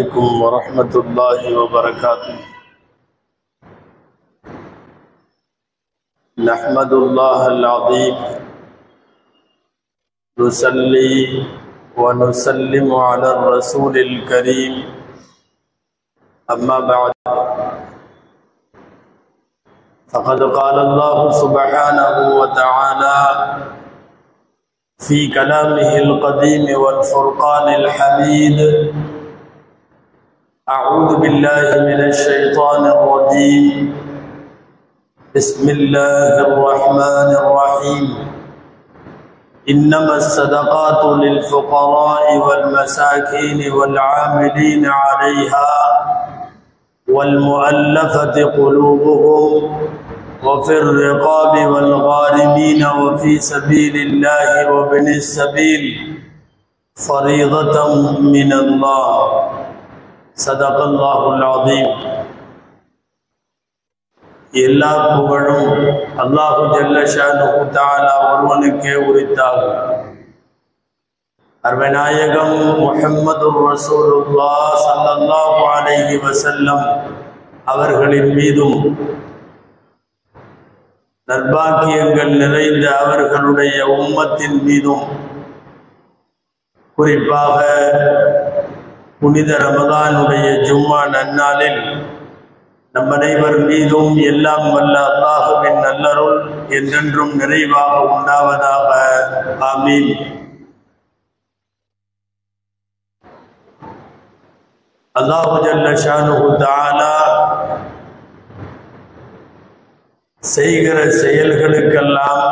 عليكم ورحمة الله وبركاته نحمد الله العظيم نصلي ونسلم على الرسول الكريم أما بعد فقد قال الله سبحانه وتعالى في كلامه القديم والفرقان الحميد أعوذ بالله من الشيطان الرجيم بسم الله الرحمن الرحيم إنما الصدقات للفقراء والمساكين والعاملين عليها والمؤلفة قلوبهم وفي الرقاب والغارمين وفي سبيل الله وابن السبيل فريضة من الله صدق الله العظيم எல்லா புகழும் அல்லாஹு ஜல்லஷானு தாலா ஒருவனுக்கே உரித்தாகும் அர்வநாயகம் முஹம்மது ரசூலுல்லா சல்லல்லாஹு அலைஹி வஸல்லம் அவர்களின் மீதும் நற்பாக்கியங்கள் நிறைந்த அவர்களுடைய உம்மத்தின் மீதும் குறிப்பாக புனித ரமதானுடைய ஜும்மா நன்னாளில் நம் அனைவர் மீதும் எல்லாம் வல்ல அல்லாஹுவின் நல்லருள் என்றென்றும் நிறைவாக உண்டாவதாக ஆமீன் அல்லாஹு ஜல்ல ஷானுஹு தஆலா செய்கிற செயல்களுக்கெல்லாம்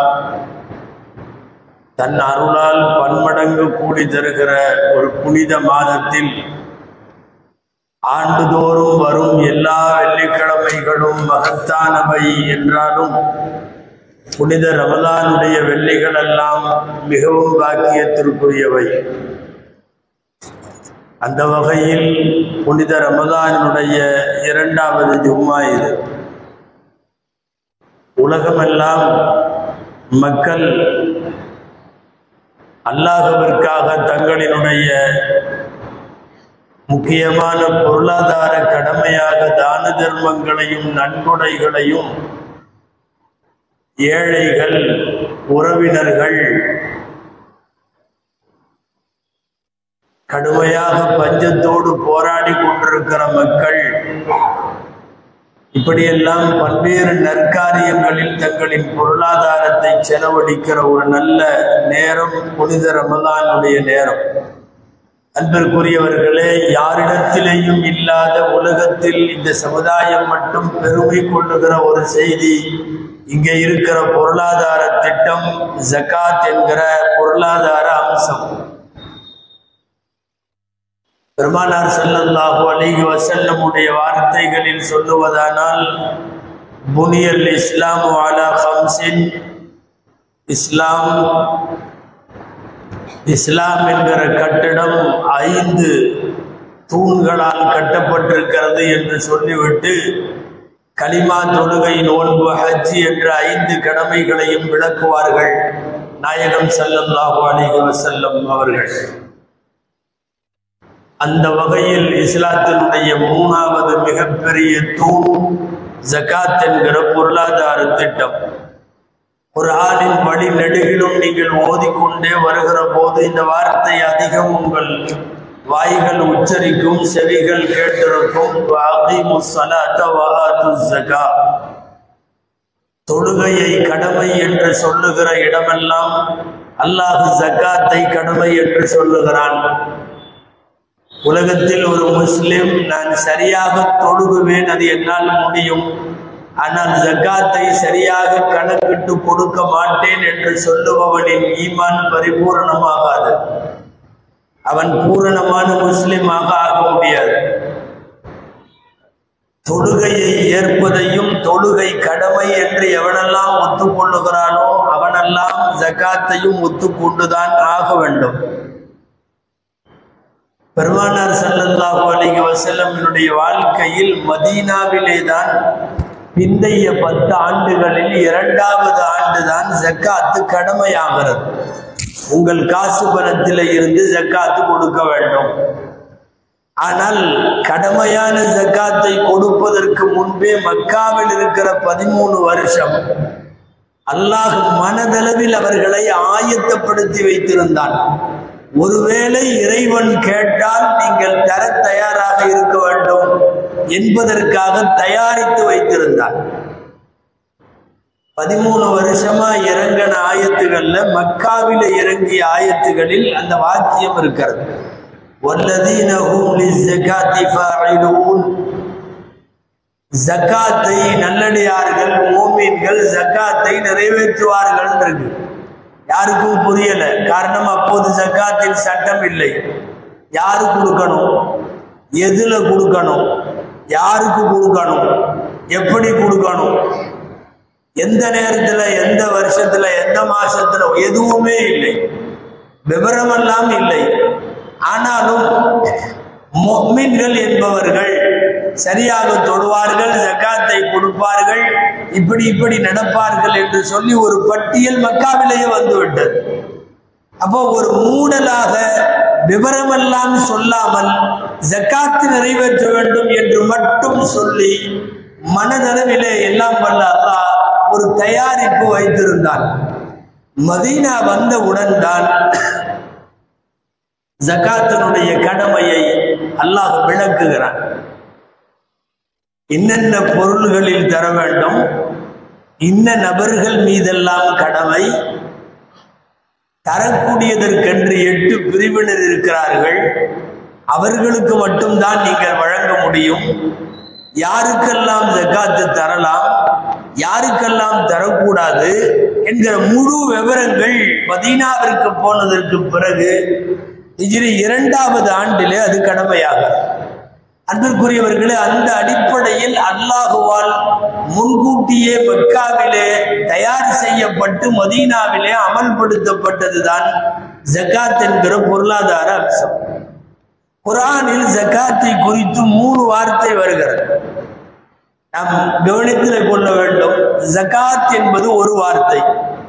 தன் அருளால் பன்மடங்கு கூடி தருகிற ஒரு புனித மாதத்தில் ஆண்டுதோறும் வரும் எல்லா வெள்ளிக்கிழமைகளும் மகத்தானவை என்றாலும் புனித ரமலானுடைய வெள்ளிகள் எல்லாம் மிகவும் பாக்கியத்திற்குரியவை அந்த வகையில் புனித ரமலானுடைய இரண்டாவது ஜும்மா இது உலகமெல்லாம் மக்கள் அல்லாஹவிற்காக தங்களினுடைய முக்கியமான பொருளாதார கடமையாக தான தர்மங்களையும் நன்கொடைகளையும் ஏழைகள் உறவினர்கள் கடுமையாக பஞ்சத்தோடு போராடி கொண்டிருக்கிற மக்கள் இப்படியெல்லாம் பல்வேறு நற்காரியங்களில் தங்களின் பொருளாதாரத்தை செலவழிக்கிற ஒரு நல்ல நேரம் புனித ரமதானுடைய நேரம் அன்பிற்குரியவர்களே யாரிடத்திலேயும் இல்லாத உலகத்தில் இந்த சமுதாயம் மட்டும் பெருமை கொள்ளுகிற ஒரு செய்தி இங்கே இருக்கிற பொருளாதார திட்டம் ஜக்காத் என்கிற பொருளாதார அம்சம் பெருமானார் செல்லல்லாஹு அலிஹி வசல்லமுடைய வார்த்தைகளில் சொல்லுவதானால் புனியல் இஸ்லாம் வாலா ஹம்சின் இஸ்லாம் இஸ்லாம் என்கிற கட்டிடம் ஐந்து தூண்களால் கட்டப்பட்டிருக்கிறது என்று சொல்லிவிட்டு கலிமா தொழுகை நோன்பு ஹஜ்ஜி என்ற ஐந்து கடமைகளையும் விளக்குவார்கள் நாயகம் சல்லல்லாஹு அலிஹி வசல்லம் அவர்கள் அந்த வகையில் இஸ்லாத்தினுடைய மூணாவது மிகப்பெரிய தூண் ஜகாத் என்கிற பொருளாதார திட்டம் ஒரு ஆளின் வழி நெடுகிலும் நீங்கள் ஓதிக்கொண்டே வருகிற போது இந்த வார்த்தை அதிகம் உங்கள் வாய்கள் உச்சரிக்கும் செவிகள் கேட்டிருக்கும் தொழுகையை கடமை என்று சொல்லுகிற இடமெல்லாம் அல்லாஹ் ஜக்காத்தை கடமை என்று சொல்லுகிறான் உலகத்தில் ஒரு முஸ்லிம் நான் சரியாக தொழுகுவேன் அது என்னால் முடியும் ஆனால் ஜக்காத்தை சரியாக கணக்கிட்டு கொடுக்க மாட்டேன் என்று சொல்லுபவனின் ஈமான் பரிபூரணமாகாது அவன் பூரணமான முஸ்லிமாக ஆக முடியாது தொழுகையை ஏற்பதையும் தொழுகை கடமை என்று எவனெல்லாம் ஒத்துக்கொள்ளுகிறானோ அவனெல்லாம் ஜக்காத்தையும் ஒத்துக்கொண்டுதான் ஆக வேண்டும் பெருமானார் சல்லல்லாஹு அலைஹி வஸல்லமினுடைய வாழ்க்கையில் மதீனாவிலே தான் பிந்தைய பத்து ஆண்டுகளில் இரண்டாவது ஆண்டுதான் ஜக்காத்து கடமையாகிறது உங்கள் காசு பணத்தில் இருந்து ஜக்காத்து கொடுக்க வேண்டும் ஆனால் கடமையான ஜக்காத்தை கொடுப்பதற்கு முன்பே மக்காவில் இருக்கிற பதிமூணு வருஷம் அல்லாஹ் மனதளவில் அவர்களை ஆயத்தப்படுத்தி வைத்திருந்தான் ஒருவேளை இறைவன் கேட்டால் நீங்கள் தர தயாராக இருக்க வேண்டும் என்பதற்காக தயாரித்து வைத்திருந்தான் பதிமூணு வருஷமா இறங்கின ஆயத்துகள்ல மக்காவில இறங்கிய ஆயத்துகளில் அந்த வாக்கியம் இருக்கிறது والذين هم للزكاة فاعلون ஜக்காத்தை நல்லடியார்கள் மோமீன்கள் ஜக்காத்தை நிறைவேற்றுவார்கள் இருக்கு யாருக்கும் புரியல காரணம் அப்போது ஜக்காத்தின் சட்டம் இல்லை யாரு கொடுக்கணும் எதுல கொடுக்கணும் யாருக்கு கொடுக்கணும் எப்படி கொடுக்கணும் எந்த நேரத்துல எந்த வருஷத்துல எந்த மாசத்துல எதுவுமே இல்லை விவரமெல்லாம் இல்லை ஆனாலும் மொம்மின்கள் என்பவர்கள் சரியாக தொடுவார்கள் ஜக்காத்தை கொடுப்பார்கள் இப்படி இப்படி நடப்பார்கள் என்று சொல்லி ஒரு பட்டியல் மக்காவிலேயே வந்துவிட்டது அப்போ ஒரு மூடலாக விவரமெல்லாம் சொல்லாமல் ஜக்காத்து நிறைவேற்ற வேண்டும் என்று மட்டும் சொல்லி மனதளவிலே எல்லாம் வல்ல அல்லாஹ் ஒரு தயாரிப்பு வைத்திருந்தான் மதீனா வந்தவுடன் தான் ஜகாத்தினுடைய கடமையை அல்லாஹ் விளக்குகிறான் என்னென்ன பொருள்களில் தர வேண்டும் இன்ன நபர்கள் மீதெல்லாம் கடமை தரக்கூடியதற்கென்று எட்டு பிரிவினர் இருக்கிறார்கள் அவர்களுக்கு மட்டும்தான் நீங்கள் வழங்க முடியும் யாருக்கெல்லாம் ஜக்காத்து தரலாம் யாருக்கெல்லாம் தரக்கூடாது என்கிற முழு விவரங்கள் மதீனாவிற்கு போனதற்கு பிறகு இஜிரி இரண்டாவது ஆண்டிலே அது கடமையாகும் அன்பிற்குரியவர்களே அந்த அடிப்படையில் அல்லாஹுவால் முன்கூட்டியே மெக்காவிலே தயார் செய்யப்பட்டு மதீனாவிலே அமல்படுத்தப்பட்டதுதான் ஜக்காத் என்கிற பொருளாதார அம்சம் குரானில் ஜக்காத்தை குறித்து மூணு வார்த்தை வருகிறது நாம் கவனத்தில் கொள்ள வேண்டும் ஜகாத் என்பது ஒரு வார்த்தை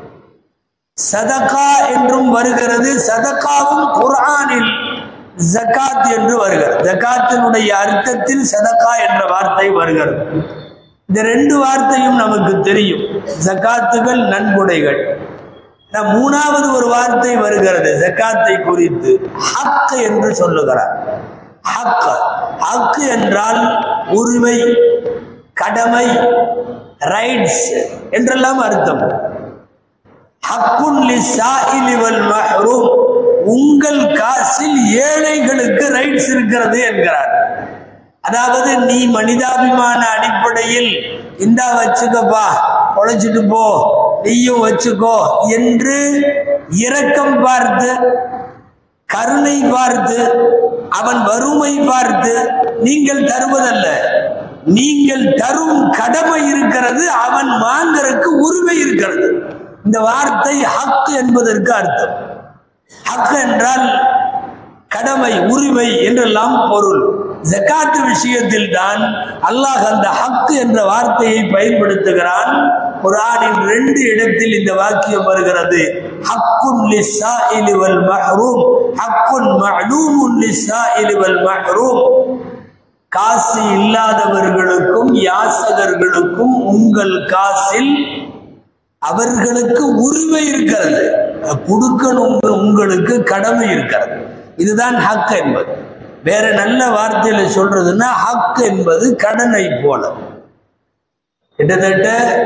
சதகா என்றும் வருகிறது சதகாவும் குரானில் ஜகாத் என்று வருகிறது ஜகாத்தினுடைய அர்த்தத்தில் சதகா என்ற வார்த்தை வருகிறது இந்த ரெண்டு வார்த்தையும் நமக்கு தெரியும் ஜகாத்துகள் நன்கொடைகள் நம் மூணாவது ஒரு வார்த்தை வருகிறது ஜக்காத்தை குறித்து ஹக் என்று சொல்லுகிறார் ஹக் ஹக் என்றால் உரிமை கடமை ரைட்ஸ் என்றெல்லாம் அர்த்தம் ஹக்குன் லிஸ்ஸாயிலி வல் மஹ்ரூம் உங்கள் காசில் ஏழைகளுக்கு ரைட்ஸ் இருக்கிறது என்கிறார் அதாவது நீ மனிதாபிமான அடிப்படையில் இந்தா வச்சுக்கப்பா உழைச்சிட்டு போ நீயும் வச்சுக்கோ என்று இரக்கம் பார்த்து கருணை பார்த்து அவன் வறுமை பார்த்து நீங்கள் தருவதல்ல நீங்கள் தரும் கடமை இருக்கிறது அவன் வாங்கறதுக்கு உரிமை இருக்கிறது இந்த வார்த்தை ஹக் என்பதற்கு அர்த்தம் ஹக் என்றால் கடமை உரிமை என்றெல்லாம் பொருள் ஜக்காத்து விஷயத்தில் தான் அல்லாஹ் அந்த ஹக் என்ற வார்த்தையை பயன்படுத்துகிறான் குரானின் ரெண்டு இடத்தில் இந்த வாக்கியம் வருகிறது ஹக்குன் லிஸ்ஸாயிலி வல் மஹ்ரூம் ஹக்குன் மஅலூமுன் லிஸ்ஸாயிலி வல் மஹ்ரூம் காசு இல்லாதவர்களுக்கும் யாசகர்களுக்கும் உங்கள் காசில் அவர்களுக்கு உரிமை இருக்கிறது கொடுக்கணும் உங்களுக்கு கடமை இருக்கிறது இதுதான் ஹக் என்பது வேற நல்ல வார்த்தையில சொல்றதுன்னா ஹக் என்பது கடனை போல கிட்டத்தட்ட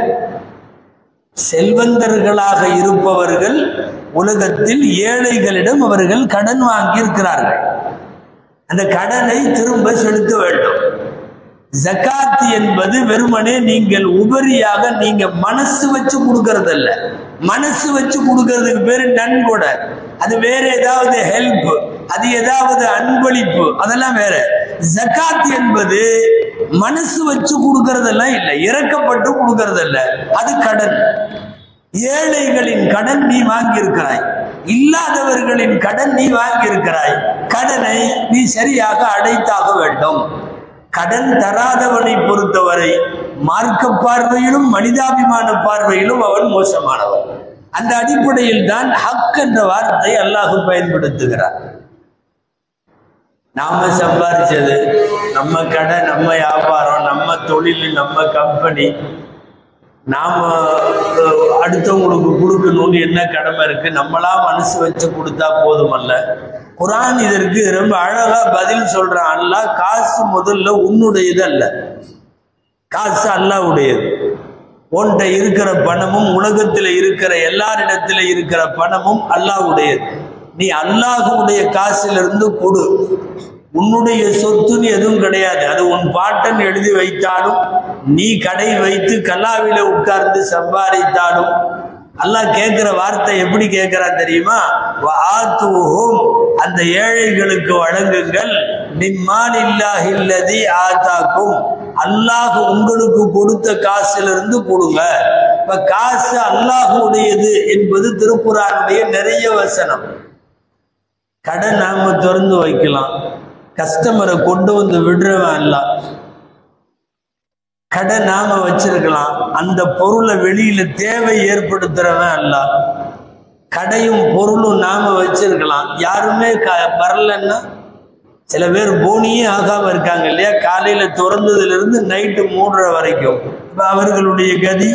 செல்வந்தர்களாக இருப்பவர்கள் உலகத்தில் ஏழைகளிடம் அவர்கள் கடன் வாங்கி இருக்கிறார்கள் அந்த கடனை திரும்ப செலுத்த வேண்டும் ஜக்காத் என்பது வெறுமனே நீங்கள் உபரியாக நீங்க மனசு வச்சு கொடுக்கறதல்ல மனசு வச்சு கொடுக்கறதுக்கு பேரு நன்கொடை அது வேற ஏதாவது ஹெல்ப் அது ஏதாவது அன்பளிப்பு அதெல்லாம் வேற ஜக்காத் என்பது மனசு வச்சு கொடுக்கறதெல்லாம் இல்லை இறக்கப்பட்டு கொடுக்கறதல்ல அது கடன் ஏழைகளின் கடன் நீ வாங்கியிருக்கிறாய் இல்லாதவர்களின் கடன் நீ வாங்கியிருக்கிறாய் கடனை நீ சரியாக அடைத்தாக வேண்டும் கடன் தராதவனை பொறுத்தவரை மார்க்க பார்வையிலும் மனிதாபிமான பார்வையிலும் அவன் மோசமானவன் அந்த அடிப்படையில் தான் ஹக் என்ற வார்த்தை அல்லாஹு பயன்படுத்துகிறார் நாம சம்பாரிச்சது நம்ம கடை நம்ம வியாபாரம் நம்ம தொழில் நம்ம கம்பெனி நாம அஹ், அடுத்தவங்களுக்கு கொடுக்கணும்னு என்ன கடமை இருக்கு நம்மளா மனசு வச்சு கொடுத்தா போதுமல்ல குரான் இதற்கு ரொம்ப அழகா பதில் சொல்றான் அல்லாஹ் காசு முதல்ல உன்னுடையது அல்ல காசு அல்லாஹ்வுடையது உன்கிட்ட இருக்கிற பணமும் உலகத்தில் இருக்கிற எல்லாரிடத்துல இருக்கிற பணமும் அல்லாஹ்வுடையது நீ அல்லாஹ்வுடைய காசிலிருந்து கொடு உன்னுடைய சொத்துன்னு எதுவும் கிடையாது அது உன் பாட்டன் எழுதி வைத்தாலும் நீ கடை வைத்து கல்லாவில உட்கார்ந்து சம்பாதித்தாலும் அல்லாஹ் கேட்கிற வார்த்தை எப்படி கேட்கிறான் தெரியுமா ஆத்துவோம் அந்த ஏழைகளுக்கு வழங்குங்கள் நிம்மான் இல்லாஹில்லதி ஆத்தாக்கும் அல்லாஹ் உங்களுக்கு கொடுத்த காசிலிருந்து கொடுங்க இப்ப காசு அல்லாஹுடையது என்பது திருக்குறானுடைய நிறைய வசனம் கடை நாம திறந்து வைக்கலாம் கஸ்டமரை கொண்டு வந்து விடுறவன் அல்ல கடை நாம வச்சிருக்கலாம் அந்த பொருளை வெளியில தேவை ஏற்படுத்துறவன் அல்ல கடையும் பொருளும் நாம வச்சிருக்கலாம் யாருமே க வரலன்னா சில பேர் போனியே ஆகாம இருக்காங்க இல்லையா காலையில திறந்ததுல இருந்து நைட்டு மூடுற வரைக்கும் இப்ப அவர்களுடைய கதி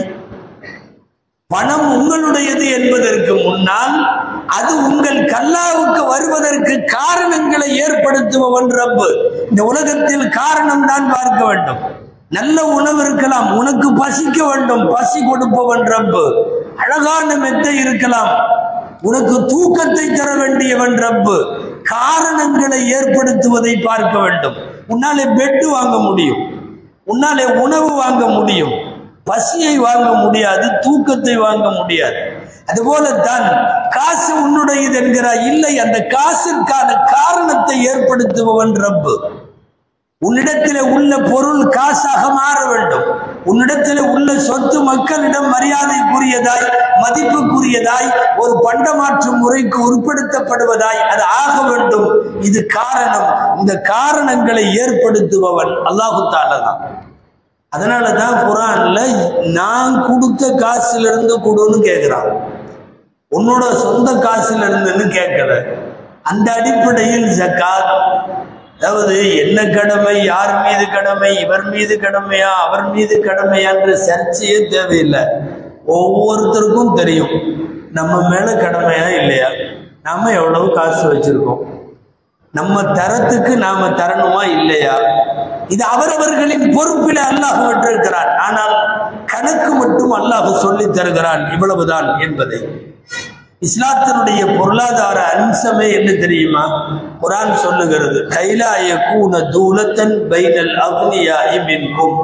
பணம் உங்களுடையது என்பதற்கு முன்னால் அது உங்கள் கல்லாவுக்கு வருவதற்கு காரணங்களை ஏற்படுத்துபவன் ரப்பு இந்த உலகத்தில் காரணம் தான் பார்க்க வேண்டும் நல்ல உணவு இருக்கலாம் உனக்கு பசிக்க வேண்டும் பசி கொடுப்பவன் ரப்பு அழகான மெத்தை இருக்கலாம் உனக்கு தூக்கத்தை தர வேண்டியவன் ரப்பு காரணங்களை ஏற்படுத்துவதை பார்க்க வேண்டும் உன்னாலே பெட்டு வாங்க முடியும் உன்னாலே உணவு வாங்க முடியும் பசியை வாங்க முடியாது தூக்கத்தை வாங்க முடியாது அதுபோலத்தான் காசு உன்னுடையது என்கிறார் இல்லை அந்த காசிற்கான காரணத்தை ஏற்படுத்துபவன் ரப்பு உன்னிடத்திலே உள்ள பொருள் காசாக மாற வேண்டும் உன்னிடத்திலே உள்ள சொத்து மக்களிடம் மரியாதைக்குரியதாய் மதிப்புக்குரியதாய் ஒரு பண்டமாற்று முறைக்கு உட்படுத்தப்படுவதாய் அது ஆக வேண்டும் இது காரணம் இந்த காரணங்களை ஏற்படுத்துபவன் அல்லாஹு தாலா தான் அதனாலதான் குரான்ல நான் கொடுத்த காசுல இருந்து கொடுன்னு கேட்கிறான் உன்னோட சொந்த காசுல இருந்துன்னு கேட்கல அந்த அடிப்படையில் ஜக்காத் அதாவது என்ன கடமை யார் மீது கடமை இவர் மீது கடமையா அவர் மீது கடமையா என்ற சர்ச்சையே தேவையில்லை ஒவ்வொருத்தருக்கும் தெரியும் நம்ம மேல கடமையா இல்லையா நாம எவ்வளவு காசு வச்சிருக்கோம் நம்ம தரத்துக்கு நாம தரணுமா இல்லையா இது அவரவர்களின் பொறுப்பில் அல்லாஹ் விட்டிருக்கிறான் ஆனால் கணக்கு மட்டும் அல்லாஹ் சொல்லி தருகிறான் இவ்வளவுதான் என்பதை இஸ்லாத்தினுடைய பொருளாதார அம்சமே என்ன தெரியுமா குரான் சொல்லுகிறது கைலாய கூன தூலத்தன் பைனல் அக்னியாய் மின்கும்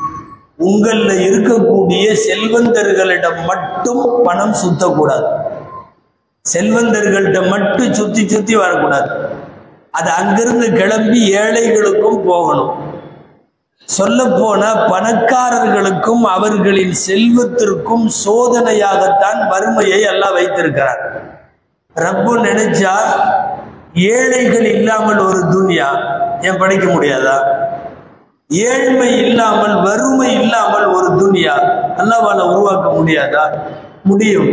உங்கள்ல இருக்கக்கூடிய செல்வந்தர்களிடம் மட்டும் பணம் சுத்தக்கூடாது செல்வந்தர்கள்ட்ட மட்டும் சுத்தி சுத்தி வரக்கூடாது அது அங்கிருந்து கிளம்பி ஏழைகளுக்கும் போகணும் சொல்ல போன பணக்காரர்களுக்கும் அவர்களின் செல்வத்திற்கும் சோதனையாகத்தான் வறுமையை எல்லாம் வைத்திருக்கிறார் ரப்பு நினைச்சா ஏழைகள் இல்லாமல் ஒரு துன்யா ஏன் படிக்க முடியாதா ஏழ்மை இல்லாமல் வறுமை இல்லாமல் ஒரு துன்யா அல்லாவால உருவாக்க முடியாதா முடியும்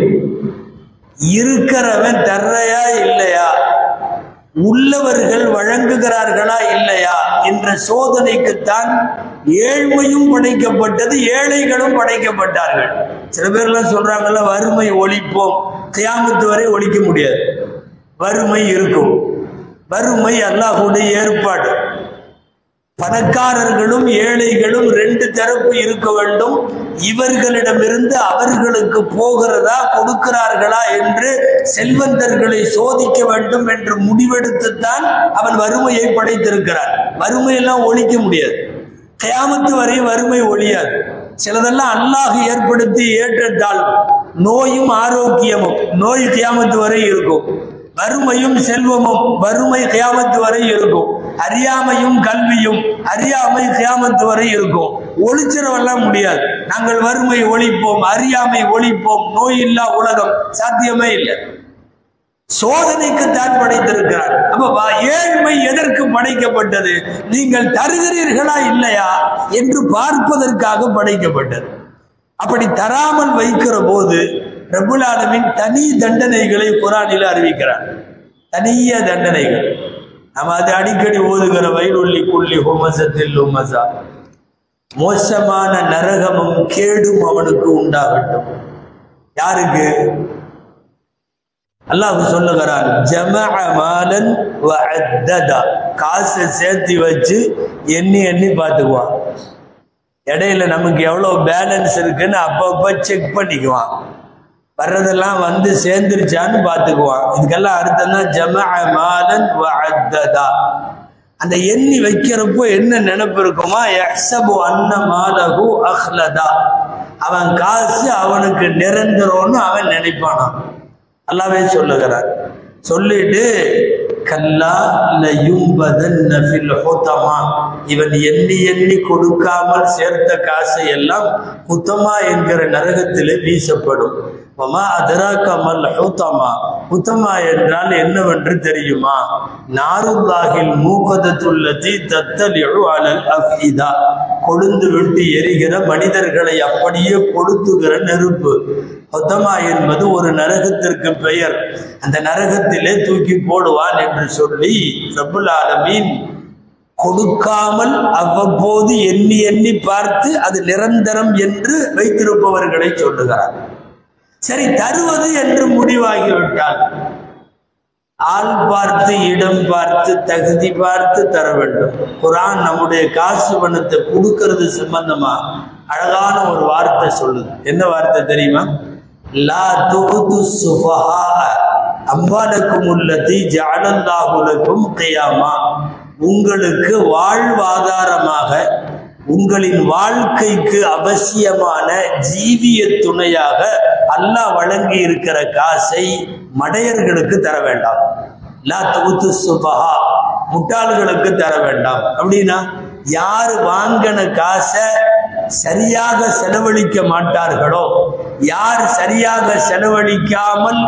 இருக்கிறவன் தர்றையா இல்லையா உள்ளவர்கள் வழங்குகிறார்களா இல்லையா என்ற சோதனைக்குத்தான் ஏழ்மையும் படைக்கப்பட்டது ஏழைகளும் படைக்கப்பட்டார்கள் சில பேர்லாம் சொல்றாங்கல்ல வறுமை ஒழிப்போம் கியாமத்து வரை ஒழிக்க முடியாது வறுமை இருக்கும் வறுமை அல்லாஹுடைய ஏற்பாடு பணக்காரர்களும் ஏழைகளும் ரெண்டு தரப்பு இருக்க வேண்டும் இவர்களிடமிருந்து அவர்களுக்கு போகிறதா கொடுக்கிறார்களா என்று செல்வந்தர்களை சோதிக்க வேண்டும் என்று முடிவெடுத்துத்தான் அவன் வறுமையை படைத்திருக்கிறான் வறுமையெல்லாம் ஒழிக்க முடியாது கயாமத்து வரை வறுமை ஒழியாது சிலதெல்லாம் அல்லாஹ் ஏற்படுத்தி ஏற்றத்தால் நோயும் ஆரோக்கியமும் நோய் கியாமத்து வரை இருக்கும் வறுமையும் செல்வமும் வறுமை கியாமத்து வரை இருக்கும் அறியாமையும் கல்வியும் அறியாமை கியாமத்து வரை இருக்கும் ஒளிச்சிடவெல்லாம் முடியாது நாங்கள் வறுமை ஒழிப்போம் அறியாமை ஒழிப்போம் நோய் இல்லா உலகம் சாத்தியமே இல்லை சோதனைக்கு தான் படைத்திருக்கிறார் அப்ப வா- ஏழ்மை எதற்கு படைக்கப்பட்டது நீங்கள் தருகிறீர்களா இல்லையா என்று பார்ப்பதற்காக படைக்கப்பட்டது அப்படி தராமல் வைக்கிற போது ரபுல் ஆலமீன் தனி தண்டனைகளை குரானில் அறிவிக்கிறார் தனிய தண்டனைகள் நம்ம அது அடிக்கடி ஓதுகிற வயலுள்ளி குள்ளி ஹுமசத்தில் உமசா மோசமான நரகமும் கேடும் அவனுக்கு உண்டாகட்டும் யாருக்கு அல்லாஹ் சொல்லுகிறான் ஜமஅ மாலன் வ அத்ததா காசை சேர்த்து வச்சு எண்ணி எண்ணி பார்த்துக்குவான் இடையில நமக்கு எவ்வளோ பேலன்ஸ் இருக்குன்னு அப்பப்போ செக் பண்ணிக்குவான் வர்றதெல்லாம் வந்து சேர்ந்துருச்சான்னு பார்த்துக்குவான் இதுக்கெல்லாம் அர்த்தம் தான் ஜமஅ மாலன் வ அத்ததா அந்த எண்ணி வைக்கிறப்போ என்ன நினைப்பு இருக்குமா யஹ்சபு அன்ன மாலகு அஹ்லதா அவன் காசு அவனுக்கு நிரந்தரம்னு அவன் நினைப்பானான் அல்லாவே சொல்லுகிறார் சொல்லிட்டு கல்லா லயும்பதன்ன ஃபில் ஹுதமா இவன் எண்ணி எண்ணி கொடுக்காமல் சேர்த்த காசை எல்லாம் ஹுத்தமா என்கிற நரகத்திலே வீசப்படும் வமா அதராக்க மல் ஹுத்தமா ஹுத்தமா என்றால் என்னவென்று தெரியுமா நாருல்லாஹில் மூகதத்துள்ளதி தத்தலிழு அலல் அஃபீதா கொழுந்து விட்டு எரிகிற மனிதர்களை அப்படியே கொளுத்துகிற நெருப்பு ஹொத்தமா என்பது ஒரு நரகத்திற்கு பெயர் அந்த நரகத்திலே தூக்கி போடுவான் என்று சொல்லி ரபுல் ஆலமீன் கொடுக்காமல் அவ்வப்போது எண்ணி எண்ணி பார்த்து அது நிரந்தரம் என்று வைத்திருப்பவர்களை சொல்லுகிறார் சரி தருவது என்று முடிவாகிவிட்டால் ஆள் பார்த்து இடம் பார்த்து தகுதி பார்த்து தர வேண்டும் குரான் நம்முடைய காசு பணத்தை கொடுக்கறது சம்பந்தமா அழகான ஒரு வார்த்தை சொல்லுது என்ன வார்த்தை தெரியுமா லா துகுது சுபஹா அம்பாலக்கும் உள்ளதி ஜாலல்லாஹுலக்கும் கியாமா உங்களுக்கு வாழ்வாதாரமாக உங்களின் வாழ்க்கைக்கு அவசியமான ஜீவிய துணையாக அல்லாஹ் வழங்கி இருக்கிற காசை மடையர்களுக்கு தர வேண்டாம் லா தொகுத்து சுபஹா முட்டாள்களுக்கு தர வேண்டாம் அப்படின்னா யார் வாங்கின காசை சரியாக செலவழிக்க மாட்டார்களோ யார் சரியாக செலவழிக்காமல்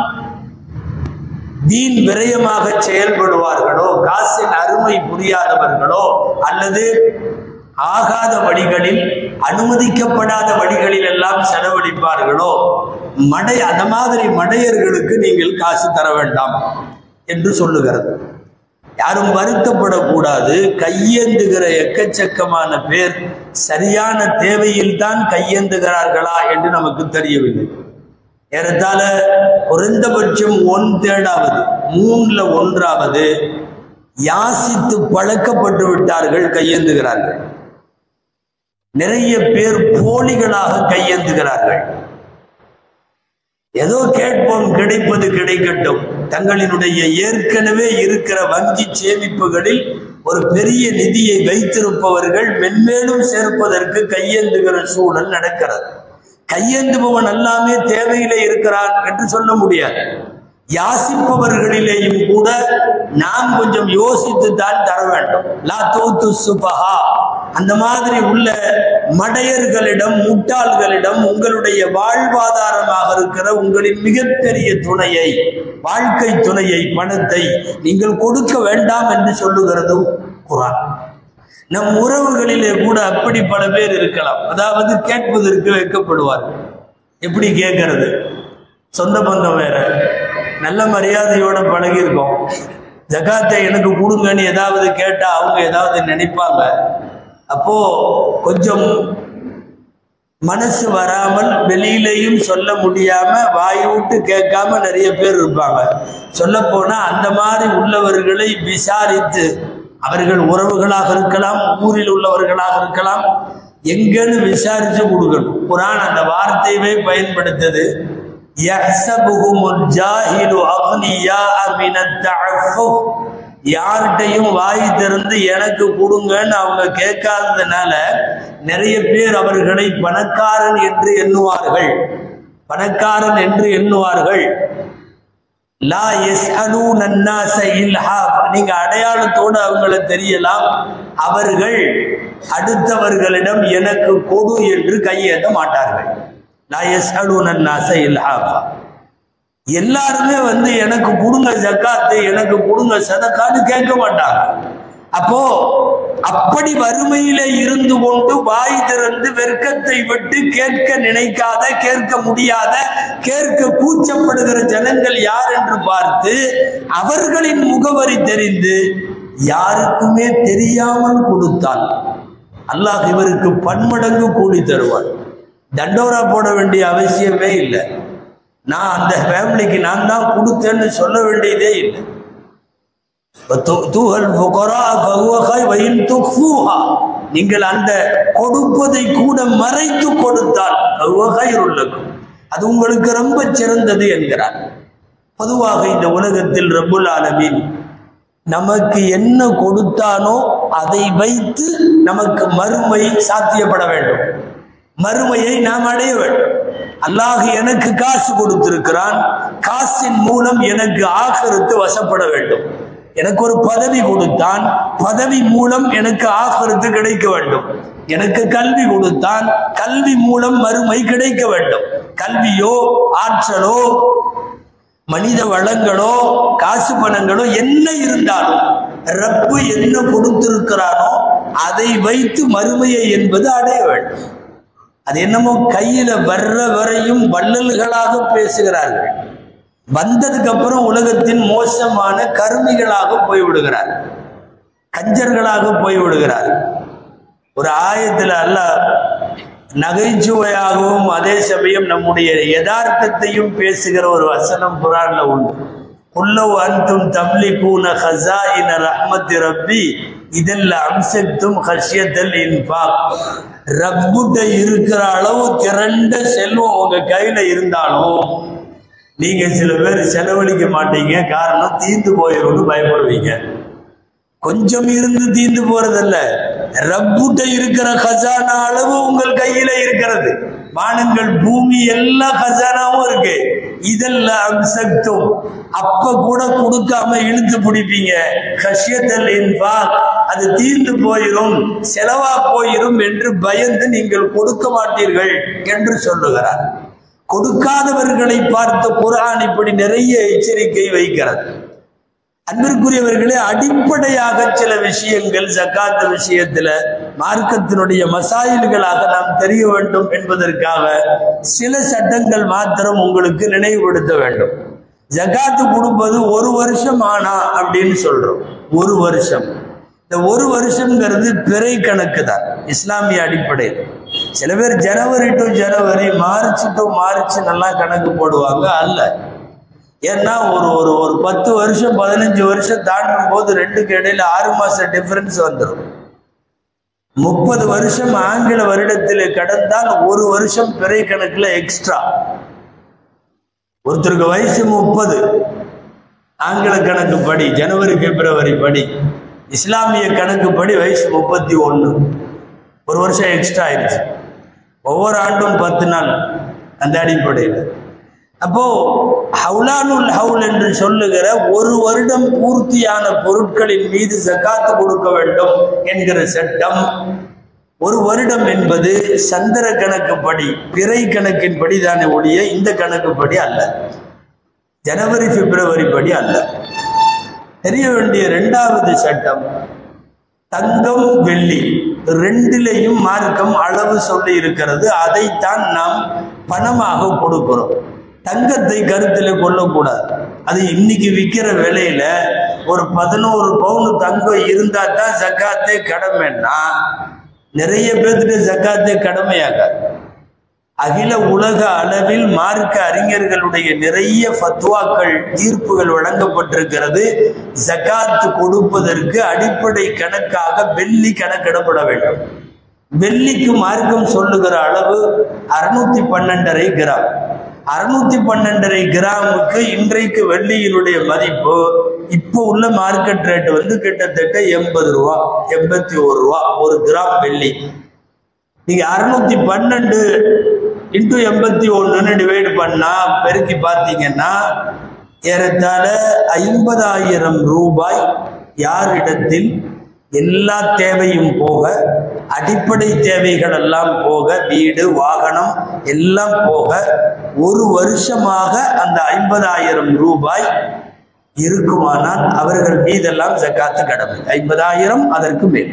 வீண் விரயமாக செயல்படுவார்களோ காசின் அருமை புரியாதவர்களோ அல்லது ஆகாத வழிகளில் அனுமதிக்கப்படாத வழிகளில் எல்லாம் செலவழிப்பார்களோ மடை அந்த மாதிரி மடையர்களுக்கு நீங்கள் காசு தர வேண்டாம் என்று சொல்லுகிறது யாரும் வருத்தப்படக்கூடாது கையேந்துகிற எக்கச்சக்கமான பேர் சரியான தேவையில் தான் கையேந்துகிறார்களா என்று நமக்கு தெரியவில்லை ஏறத்தாழ குறைந்தபட்சம் ஒன் தேர்டாவது மூணுல ஒன்றாவது யாசித்து பழக்கப்பட்டு விட்டார்கள் கையேந்துகிறார்கள் நிறைய பேர் போலிகளாக கையேந்துகிறார்கள் ஏதோ கேட்போம் கிடைப்பது கிடைக்கட்டும் தங்களினுடைய ஏற்கனவே இருக்கிற வங்கி சேமிப்புகளில் ஒரு பெரிய நிதியை வைத்திருப்பவர்கள் மென்மேலும் சேர்ப்பதற்கு கையேந்துகிற சூழல் நடக்கிறது கையேந்துபவன் எல்லாமே தேவையிலே இருக்கிறான் என்று சொல்ல முடியாது யாசிப்பவர்களிலேயும் கூட நாம் கொஞ்சம் யோசித்து தான் தர வேண்டும் லா தோத்து சுபஹா அந்த மாதிரி உள்ள மடையர்களிடம் முட்டாள்களிடம் உங்களுடைய வாழ்வாதாரமாக இருக்கிற உங்களின் மிகப்பெரிய துணையை வாழ்க்கை துணையை பணத்தை நீங்கள் கொடுக்க வேண்டாம் என்று சொல்லுகிறதும் குரான் நம் உறவுகளிலே கூட அப்படி பல பேர் இருக்கலாம் அதாவது கேட்பதற்கு வைக்கப்படுவார்கள் எப்படி கேட்கறது சொந்த பந்தம் வேற நல்ல மரியாதையோட பழகியிருக்கோம் ஜகாத்தை எனக்கு கொடுங்கன்னு ஏதாவது கேட்டா அவங்க ஏதாவது நினைப்பாங்க அப்போ கொஞ்சம் மனசு வராமல் வெளியிலையும் சொல்ல முடியாம வாய் விட்டு கேட்காம நிறைய பேர் இருப்பாங்க சொல்ல போனா அந்த மாதிரி உள்ளவர்களை விசாரித்து அவர்கள் உறவுகளாக இருக்கலாம் ஊரில் உள்ளவர்களாக இருக்கலாம் எங்கன்னு விசாரிச்சு கொடுக்கணும் குரான் அந்த வார்த்தையவே பயன்படுத்தது யார்கிட்டையும் வாய் திறந்து எனக்கு கொடுங்கன்னு அவங்க கேட்காததுனால நிறைய பேர் அவர்களை பணக்காரன் என்று எண்ணுவார்கள் பணக்காரன் என்று எண்ணுவார்கள் லா எஸ் அனு நன்னாச இல்ஹாப் நீங்க அடையாளத்தோடு அவங்கள தெரியலாம் அவர்கள் அடுத்தவர்களிடம் எனக்கு கொடு என்று கையேற்ற மாட்டார்கள் லா எஸ் அனு நன்னாச இல்ஹாபா எல்லாருமே வந்து எனக்கு கொடுங்க ஜக்காத்து எனக்கு கொடுங்க சதக்கான்னு கேட்க மாட்டாங்க அப்போ அப்படி வறுமையில இருந்து கொண்டு வாய் திறந்து வெர்க்கத்தை விட்டு கேட்க நினைக்காத கேட்க முடியாத கேட்க கூச்சப்படுகிற ஜனங்கள் யார் என்று பார்த்து அவர்களின் முகவரி தெரிந்து யாருக்குமே தெரியாமல் கொடுத்தால் அல்லாஹ் இவருக்கு பன்மடங்கு கூலி தருவார் தண்டோரா போட வேண்டிய அவசியமே இல்லை நான் அந்த ஃபேமிலிக்கு நான் தான் கொடுத்தேன்னு சொல்ல வேண்டியதே இல்லை وَتُؤْتُوهَا الْفُقَرَاءَ فَهُوَ خَيْرٌ وَإِن تُخْفُوهَا நீங்கள் அந்த கொடுப்பதை கூட மறைத்து கொடுத்தால் فَهُوَ خَيْرٌ لَكُمْ அது உங்களுக்கு ரொம்ப சிறந்தது என்கிறார் பொதுவாக இந்த உலகத்தில் ரப்புல் ஆலமீன் நமக்கு என்ன கொடுத்தானோ அதை வைத்து நமக்கு மறுமை சாத்தியப்பட வேண்டும் மறுமையை நாம் அடைய வேண்டும் அல்லாஹ் எனக்கு காசு கொடுத்திருக்கிறான் காசின் மூலம் எனக்கு ஆகருக்கு வசப்பட வேண்டும் எனக்கு ஒரு பதவி கொடுத்தான் பதவி மூலம் எனக்கு ஆகருக்கு கிடைக்க வேண்டும் எனக்கு கல்வி கொடுத்தான் கல்வி மூலம் மறுமை கிடைக்க வேண்டும் கல்வியோ ஆற்றலோ மனித வளங்களோ காசு பணங்களோ என்ன இருந்தாலும் ரப்பு என்ன கொடுத்திருக்கிறானோ அதை வைத்து மறுமையை என்பது அடைய வேண்டும் அது என்னமோ கையில வர்ற வரையும் வள்ளல்களாக பேசுகிறார்கள் வந்ததுக்கு அப்புறம் உலகத்தின் மோசமான கருமிகளாக போய்விடுகிறார் கஞ்சர்களாக போய்விடுகிறார் ஒரு ஆயத்துல அல்ல நகைச்சுவையாகவும் அதே சமயம் நம்முடைய யதார்த்தத்தையும் பேசுகிற ஒரு வசனம் குரான்ல உண்டு குல்லவ் அன்தும் தம்லிகூன ஹஸாயின ரஹ்மத்தி ரப்பி இதெல்ல அம்சத்தும் ஹஷ்யத்தல் இன்பாக் ரப்புட்ட இருக்கிற அளவு திரண்ட செல்வம் உங்க கையில இருந்தாலும் நீங்க சில பேர் செலவழிக்க மாட்டீங்க காரணம் தீந்து போயிடும்னு பயப்படுவீங்க கொஞ்சம் இருந்து தீந்து போறதல்ல ரப்புட்ட இருக்கிற கஜானா அளவு உங்கள் கையில இருக்கிறது வானங்கள் பூமி எல்லா கஜானாவும் இருக்கு இதெல்லாம் அம்சத்தும் அப்ப கூட கொடுக்காம இழுத்து பிடிப்பீங்க கஷ்யத்தல் என்பால் அது தீர்ந்து போயிரும் செலவா போயிரும் என்று பயந்து நீங்கள் கொடுக்க மாட்டீர்கள் என்று சொல்லுகிறார் கொடுக்காதவர்களை பார்த்த குரான் இப்படி நிறைய எச்சரிக்கை வைக்கிறது அன்பிற்குரியவர்களே அடிப்படையாக சில விஷயங்கள் ஜக்காத்து விஷயத்துல மார்க்கத்தினுடைய மசாயில்களாக நாம் தெரிய வேண்டும் என்பதற்காக சில சட்டங்கள் மாத்திரம் உங்களுக்கு நினைவுபடுத்த வேண்டும் ஜக்காத்து கொடுப்பது ஒரு வருஷம் ஆனா அப்படின்னு சொல்றோம் ஒரு வருஷம் இந்த ஒரு வருஷம்ங்கிறது பிறை கணக்கு தான் இஸ்லாமிய அடிப்படையில் சில பேர் ஜனவரி டு ஜனவரி மார்ச் டு மார்ச் நல்லா கணக்கு போடுவாங்க அல்ல ஏன்னா ஒரு ஒரு ஒரு பத்து வருஷம் பதினஞ்சு வருஷம் தாண்டும் போது ரெண்டுக்கு இடையில ஆறு மாசம் டிஃபரன்ஸ் வந்துடும் முப்பது வருஷம் ஆங்கில வருடத்தில் கடந்தால் ஒரு வருஷம் பிறை கணக்குல எக்ஸ்ட்ரா ஒருத்தருக்கு வயசு முப்பது ஆங்கில கணக்கு படி ஜனவரி பிப்ரவரி படி இஸ்லாமிய கணக்கு படி வயசு முப்பத்தி ஒன்று ஒரு வருஷம் எக்ஸ்ட்ரா ஆயிடுச்சு ஒவ்வொரு ஆண்டும் பத்து நாள் அந்த அடிப்படையில் அப்போ ஹவுலானுல் ஹவுல் என்று சொல்லுகிற ஒரு வருடம் பூர்த்தியான பொருட்களின் மீது ஜக்காத்து கொடுக்க வேண்டும் என்கிற சட்டம் ஒரு வருடம் என்பது சந்திர கணக்குப்படி பிறை கணக்கின்படி தானே ஒழிய இந்த கணக்குப்படி அல்ல ஜனவரி பிப்ரவரி படி அல்ல தெரிய வேண்டிய இரண்டாவது சட்டம் தங்கம் வெள்ளி ரெண்டிலையும் மார்க்கம் அளவு சொல்லி இருக்கிறது அதைத்தான் நாம் பணமாக கொடுக்கிறோம் தங்கத்தை கருத்தில் கொள்ளக்கூடாது அது இன்னைக்கு விற்கிற விலையில ஒரு பதினோரு பவுன் தங்கம் இருந்தா தான் ஜக்காத்தே கடமைன்னா நிறைய பேர்த்துட்டு ஜக்காத்தே கடமையாகாது அகில உலக அளவில் மார்க்க அறிஞர்களுடைய நிறைய ஃபத்வாக்கள் தீர்ப்புகள் வழங்கப்பட்டிருக்கிறது ஜகாத் கொடுப்பதற்கு அடிப்படை கணக்காக வெள்ளி கணக்கிடப்பட வேண்டும் வெள்ளிக்கு மார்க்கம் சொல்லுகிற அளவு அறுநூத்தி பன்னெண்டரை கிராம் அறுநூத்தி பன்னெண்டரை கிராமுக்கு இன்றைக்கு வெள்ளியினுடைய மதிப்பு இப்போ உள்ள மார்க்கெட் ரேட் வந்து கிட்டத்தட்ட எண்பது ரூபா எண்பத்தி ஒரு ரூபா ஒரு கிராம் வெள்ளி நீங்க அறுநூத்தி பன்னெண்டு இன்டூ எண்பத்தி ஒன்றுன்னு டிவைடு பண்ணா பெருக்கி பார்த்தீங்கன்னா ஏறத்தாழ ஐம்பதாயிரம் ரூபாய் யாரிடத்தில் எல்லா தேவையும் போக அடிப்படை தேவைகள் எல்லாம் போக வீடு வாகனம் எல்லாம் போக ஒரு வருஷமாக அந்த ஐம்பதாயிரம் ரூபாய் இருக்குமானால் அவர்கள் மீதெல்லாம் ஜக்காத்து கடமை ஐம்பதாயிரம் அதற்கு மேல்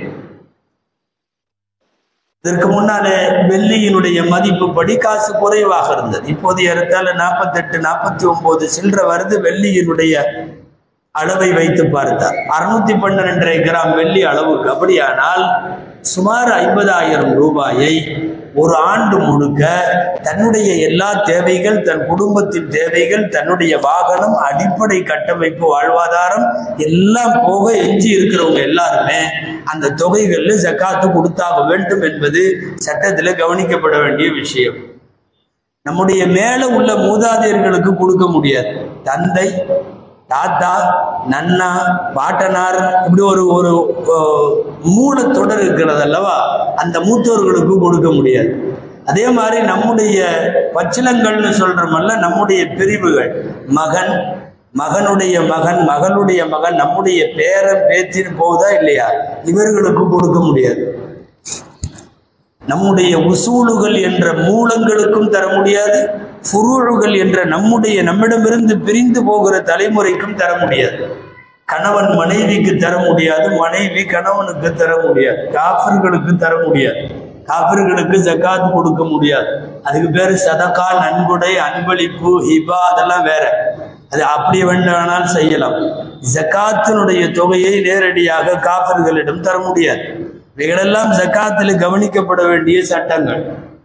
இதற்கு முன்னாலே வெள்ளியினுடைய மதிப்பு படி காசு குறைவாக இருந்தது இப்போது ஏறத்தாழ நாற்பத்தெட்டு நாற்பத்தி ஒன்பது சில்லற வருது வெள்ளியினுடைய அளவை வைத்து பார்த்தார் அறுநூத்தி பன்னிரெண்டரை கிராம் வெள்ளி அளவுக்கு அப்படியானால் சுமார் ஐம்பதாயிரம் ரூபாயை ஒரு ஆண்டு முழுக்க தன்னுடைய எல்லா தேவைகள் தன் குடும்பத்தின் தேவைகள் தன்னுடைய வாகனம் அடிப்படை கட்டமைப்பு வாழ்வாதாரம் எல்லாம் போக எஞ்சி இருக்கிறவங்க எல்லாருமே அந்த தொகைகள்ல ஜக்காத்து கொடுத்தாக வேண்டும் என்பது சட்டத்தில் கவனிக்கப்பட வேண்டிய விஷயம் நம்முடைய மேல உள்ள மூதாதையர்களுக்கு கொடுக்க முடியாது தந்தை தாத்தா நன்னா பாட்டனார் இப்படி ஒரு ஒரு மூல தொடர் இருக்கிறது அல்லவா அந்த மூத்தோர்களுக்கு கொடுக்க முடியாது அதே மாதிரி நம்முடைய பச்சிலங்கள்னு சொல்றோமல்ல நம்முடைய பிரிவுகள் மகன் மகனுடைய மகன் மகளுடைய மகன் நம்முடைய பேரன் பேத்தின்னு போகுதா இல்லையா இவர்களுக்கு கொடுக்க முடியாது நம்முடைய உசூலுகள் என்ற மூலங்களுக்கும் தர முடியாது ஃபுரூழுகள் என்ற நம்முடைய நம்மிடமிருந்து பிரிந்து போகிற தலைமுறைக்கும் தர முடியாது கணவன் மனைவிக்கு தர முடியாது மனைவி கணவனுக்கு தர முடியாது காஃபர்களுக்கு தர முடியாது காஃபர்களுக்கு ஜக்காத் கொடுக்க முடியாது அதுக்கு பேர் சதகா நன்கொடை அன்பளிப்பு ஹிபா அதெல்லாம் வேற அது அப்படி வேண்டானால் செய்யலாம் ஜக்காத்தினுடைய தொகையை நேரடியாக காஃபர்களிடம் தர முடியாது இவைகளெல்லாம் ஜக்காத்தில் கவனிக்கப்பட வேண்டிய சட்டங்கள்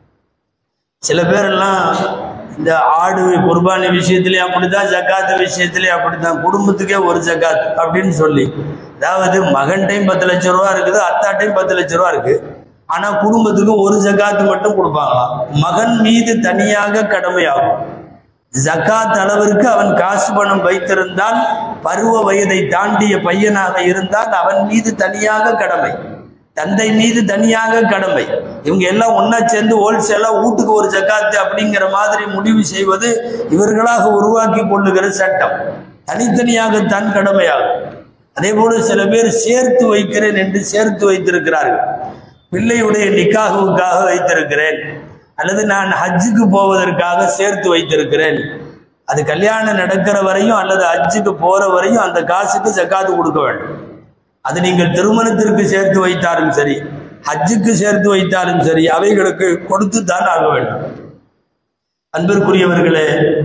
சில பேரெல்லாம் இந்த ஆடு குர்பானி விஷயத்திலேயே அப்படிதான் ஜக்காத்து விஷயத்திலேயே அப்படித்தான் குடும்பத்துக்கே ஒரு ஜக்காத் அப்படின்னு சொல்லி அதாவது மகன்டையும் பத்து லட்ச ரூபா இருக்குது அத்தாட்டையும் பத்து லட்ச ரூபா இருக்கு ஆனா குடும்பத்துக்கு ஒரு ஜக்காத்து மட்டும் கொடுப்பாங்களாம் மகன் மீது தனியாக கடமையாகும் ஜக்காத் அளவிற்கு அவன் காசு பணம் வைத்திருந்தால் பருவ வயதை தாண்டிய பையனாக இருந்தால் அவன் மீது தனியாக கடமை தந்தை மீது தனியாக கடமை இவங்க எல்லாம் ஒன்னா சேர்ந்து ஹோல்சேலா வீட்டுக்கு ஒரு ஜக்காத்து அப்படிங்கிற மாதிரி முடிவு செய்வது இவர்களாக உருவாக்கி கொள்ளுகிற சட்டம் தனித்தனியாகத்தான் கடமையாகும் அதே போல சில பேர் சேர்த்து வைக்கிறேன் என்று சேர்த்து வைத்திருக்கிறார்கள் பிள்ளையுடைய நிக்காகுவுக்காக வைத்திருக்கிறேன் அல்லது நான் ஹஜ்ஜுக்கு போவதற்காக சேர்த்து வைத்திருக்கிறேன் அது கல்யாணம் நடக்கிற வரையும் அல்லது ஹஜ்ஜுக்கு போற வரையும் அந்த காசுக்கு ஜக்காத்து கொடுக்க வேண்டும் அது நீங்கள் திருமணத்திற்கு சேர்த்து வைத்தாலும் சரி ஹஜ்ஜுக்கு சேர்த்து வைத்தாலும் சரி அவைகளுக்கு கொடுத்து தான் ஆக வேண்டும் அன்பிற்குரியவர்களே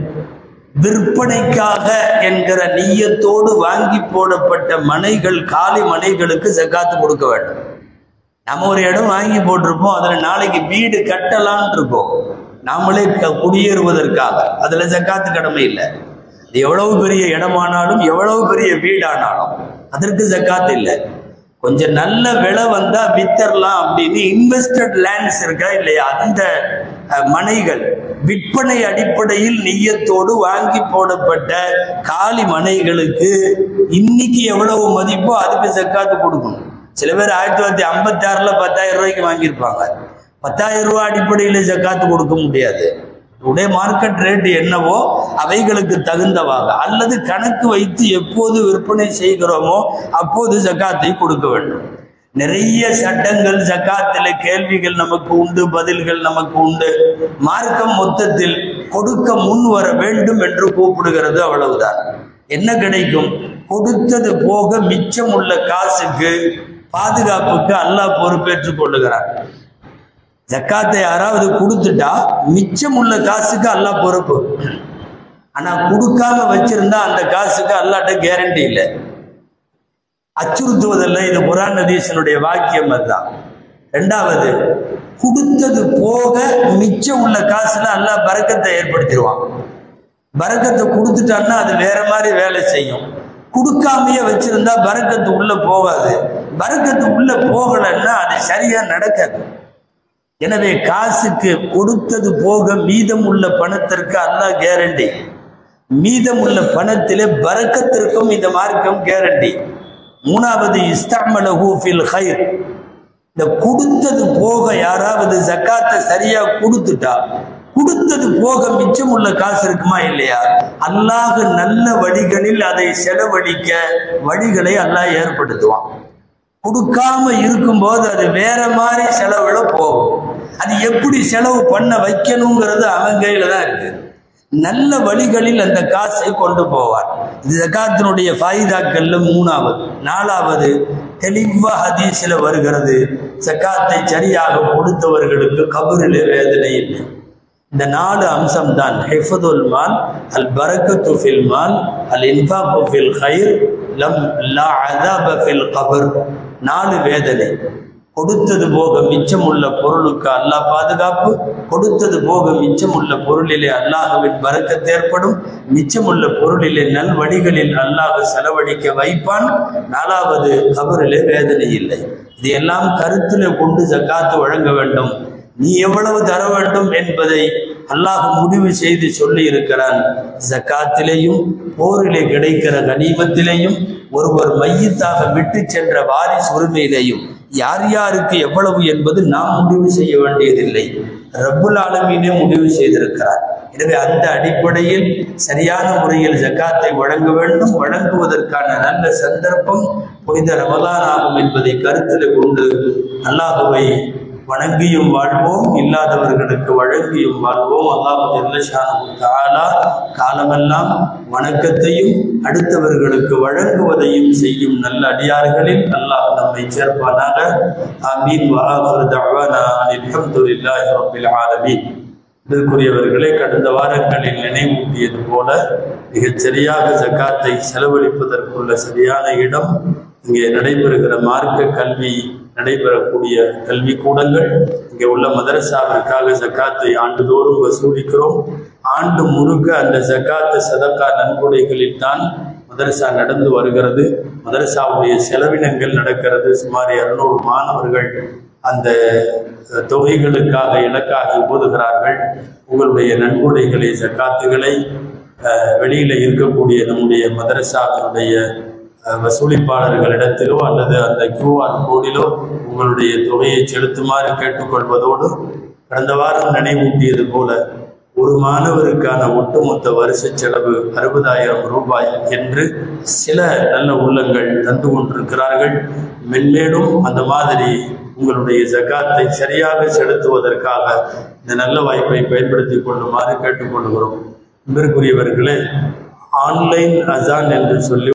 விற்பனைக்காக என்கிற நீயத்தோடு வாங்கி போடப்பட்ட மனைகள் காலி மனைகளுக்கு ஜக்காத்து கொடுக்க வேண்டும் நம்ம ஒரு இடம் வாங்கி போட்டிருப்போம் அதுல நாளைக்கு வீடு கட்டலான் இருக்கோம் நாமளே குடியேறுவதற்காக அதுல ஜக்காத்து கடமை இல்லை அது எவ்வளவு பெரிய இடமானாலும் எவ்வளவு பெரிய வீடானாலும் அதற்கு ஜக்காத்து இல்லை கொஞ்சம் நல்ல விலை வந்தா வித்தரலாம் அப்படின்னு இன்வெஸ்டட் லேண்ட்ஸ் இருக்கா இல்லையா அந்த மனைகள் விற்பனை அடிப்படையில் நெய்யத்தோடு வாங்கி போடப்பட்ட காலி மனைகளுக்கு இன்னைக்கு எவ்வளவு மதிப்போ அதுக்கு ஜக்காத்து கொடுக்கணும் சில பேர் ஆயிரத்தி தொள்ளாயிரத்தி ஐம்பத்தி ஆறுல பத்தாயிரம் ரூபாய்க்கு வாங்கியிருப்பாங்க பத்தாயிரம் ரூபாய் அடிப்படையில் ஜக்காத்து கொடுக்க முடியாது உடைய மார்க்கெட் ரேட் என்னவோ அவைகளுக்கு தகுந்தவாக அல்லது கணக்கு வைத்து எப்போது விற்பனை செய்கிறோமோ அப்போது ஜக்காத்தை கொடுக்க வேண்டும் நிறைய சட்டங்கள் ஜக்காத்தில் கேள்விகள் நமக்கு உண்டு பதில்கள் நமக்கு உண்டு மார்க்கம் மொத்தத்தில் கொடுக்க முன் வர வேண்டும் என்று கூப்பிடுகிறது அவ்வளவுதான் என்ன கிடைக்கும் கொடுத்தது போக மிச்சம் உள்ள காசுக்கு பாதுகாப்புக்கு அல்லாஹ் பொறுப்பேற்றுக் கொள்ளுகிறார் ஜக்காத்தை யாராவது கொடுத்துட்டா மிச்சம் உள்ள காசுக்கு அல்லாஹ் பொறுப்பு ஆனா கொடுக்காம வச்சிருந்தா அந்த காசுக்கு அல்லாட்ட கேரண்டி இல்லை அச்சுறுத்துவதில்லை இது குரான் நதீசனுடைய வாக்கியம் அதுதான் ரெண்டாவது கொடுத்தது போக மிச்சம் உள்ள காசுல அல்லாஹ் பறக்கத்தை ஏற்படுத்திடுவான் பறக்கத்தை கொடுத்துட்டான்னா அது வேற மாதிரி வேலை செய்யும் கொடுக்காமையே வச்சிருந்தா பறக்கத்து உள்ள போகாது பறக்கத்து உள்ள போகலைன்னா அது சரியா நடக்காது எனவே காசுக்கு கொடுத்தது போக மீதம் உள்ள பணத்திற்கு அல்லாஹ் கேரண்டி மீதம் உள்ள பணத்திலே பறக்கத்திற்கும் இந்த மார்க்கம் கேரண்டி மூணாவது இஸ்தாமலஹூ ஃபில் ஹைர் இந்த கொடுத்தது போக யாராவது ஜக்காத்தை சரியா கொடுத்துட்டா கொடுத்தது போக மிச்சம் உள்ள காசு இருக்குமா இல்லையா அல்லாஹ் நல்ல வழிகளில் அதை செலவழிக்க வழிகளை அல்லாஹ் ஏற்படுத்துவான் கொடுக்காம இருக்கும்போது அது வேற மாதிரி செலவுல போகும் அது எப்படி செலவு பண்ண வைக்கணுங்கிறது அவன் கையில தான் இருக்கு நல்ல வழிகளில் அந்த காசை கொண்டு போவார் இது ஜக்காத்தினுடைய ஃபாயிதாக்கள்ல மூணாவது நாலாவது தெளிவா ஹதீஸில் வருகிறது ஜக்காத்தை சரியாக கொடுத்தவர்களுக்கு கபரிலே வேதனை இல்லை இந்த நாலு அம்சம் தான் ஹிஃபதுல் மால் அல் பரக்கத்து ஃபில் மால் அல் இன்ஃபாக்கு ஃபில் ஹைர் லம் லா அதாப ஃபில் கபர் நாலு வேதனை கொடுத்தது போக மிச்சமுள்ள பொருளுக்கு அல்லாஹ் பாதுகாப்பு கொடுத்தது போக மிச்சமுள்ள பொருளிலே அல்லாஹுவின் பறக்கத்து ஏற்படும் மிச்சமுள்ள பொருளிலே நல் வழிகளில் அல்லாஹ் செலவழிக்க வைப்பான் நாலாவது கபரிலே வேதனை இல்லை இது எல்லாம் கருத்திலே கொண்டு ஜக்காத்து வழங்க வேண்டும் நீ எவ்வளவு தர வேண்டும் என்பதை அல்லாஹ் முடிவு செய்து சொல்லி இருக்கிறான் ஜக்காத்திலேயும் போரிலே கிடைக்கிற கனிமத்திலேயும் ஒருவர் மையத்தாக விட்டு சென்ற வாரிசு உரிமையிலேயும் யார் யாருக்கு எவ்வளவு என்பது நாம் முடிவு செய்ய வேண்டியதில்லை ரப்புல் ஆலமீனே முடிவு செய்திருக்கிறார் எனவே அந்த அடிப்படையில் சரியான முறையில் ஜக்காத்தை வழங்க வேண்டும் வழங்குவதற்கான நல்ல சந்தர்ப்பம் புனித ரமலான் ஆகும் என்பதை கருத்தில் கொண்டு அல்லாஹுவை வணங்கியும் வாழ்வோம் இல்லாதவர்களுக்கு வழங்கியும் வாழ்வோம் அல்லாஹு தாலா காலமெல்லாம் வணக்கத்தையும் அடுத்தவர்களுக்கு வழங்குவதையும் செய்யும் நல்ல அடியார்களில் அல்லாஹ் நம்மை சேர்ப்பானாக ஆமீன் வஆஃபிரு தஅவானா அனில் ஹம்துலில்லாஹி ரப்பில் ஆலமீன் இதற்குரியவர்களே கடந்த வாரங்களில் நினைவூட்டியது போல மிகச் சரியாக ஜக்காத்தை செலவழிப்பதற்குள்ள சரியான இடம் இங்கே நடைபெறுகிற மார்க்க கல்வி நடைபெறக்கூடிய கல்வி கூடங்கள் இங்கே உள்ள மதரசாவிற்காக ஜக்காத்தை ஆண்டுதோறும் வசூலிக்கிறோம் ஆண்டு முழுக்க அந்த ஜக்காத்து சதக்கா நன்கொடைகளில் தான் மதரசா நடந்து வருகிறது மதரசாவுடைய செலவினங்கள் நடக்கிறது சுமார் இருநூறு மாணவர்கள் அந்த தொகைகளுக்காக இலக்காக ஓதுகிறார்கள் உங்களுடைய நன்கொடைகளை ஜக்காத்துகளை வெளியில இருக்கக்கூடிய நம்முடைய மதரசாவினுடைய வசூலிப்பாளர்களிடத்திலோ அல்லது அந்த கியூஆர் கோடிலோ உங்களுடைய தொகையை செலுத்துமாறு கேட்டுக்கொள்வதோடு கடந்த வாரம் நினைவூட்டியது போல ஒரு மாணவருக்கான ஒட்டுமொத்த வருஷ செலவு அறுபதாயிரம் ரூபாய் என்று சில நல்ல உள்ளங்கள் தந்து கொண்டிருக்கிறார்கள் மென்மேலும் அந்த மாதிரி உங்களுடைய ஜக்காத்தை சரியாக செலுத்துவதற்காக இந்த நல்ல வாய்ப்பை பயன்படுத்தி கொள்ளுமாறு கேட்டுக்கொள்கிறோம் அன்பிற்குரியவர்களே ஆன்லைன் அசான் என்று சொல்லி